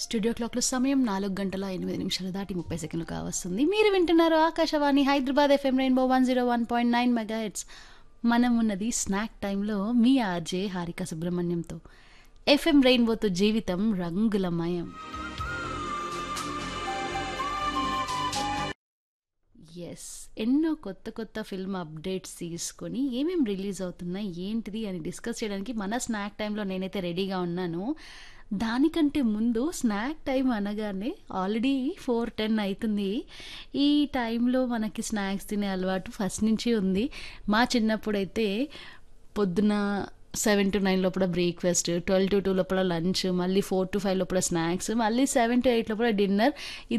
studio క్లాక్లో సమయం నాలుగు గంటల ఎనిమిది నిమిషాలు దాటి ముప్పై సెకండ్లు కావస్తుంది మీరు వింటున్నారు Akashvani Hyderabad FM Rainbow one zero one point nine mega heads మనం ఉన్నది స్నాక్ టైంలో మీ ఆర్జే హారిక సుబ్రహ్మణ్యంతో ఎఫ్ఎం రెయిన్బోతో జీవితం రంగులమయం ఎస్ ఎన్నో కొత్త కొత్త ఫిల్మ్ అప్డేట్స్ తీసుకొని ఏమేమి రిలీజ్ అవుతున్నాయి ఏంటిది అని డిస్కస్ చేయడానికి మన స్నాక్ టైంలో నేనైతే రెడీగా ఉన్నాను దానికంటే ముందు స్నాక్ టైం అనగానే ఆల్రెడీ ఫోర్ టెన్ అవుతుంది ఈ టైంలో మనకి స్నాక్స్ తినే అలవాటు ఫస్ట్ నుంచి ఉంది మా చిన్నప్పుడైతే పొద్దున సెవెన్ టు నైన్ లోపల బ్రేక్ఫాస్ట్ ట్వెల్వ్ టు టూ లోపల లంచ్ మళ్ళీ ఫోర్ టు ఫైవ్ లోపల స్నాక్స్ మళ్ళీ సెవెన్ టు ఎయిట్ లోపల డిన్నర్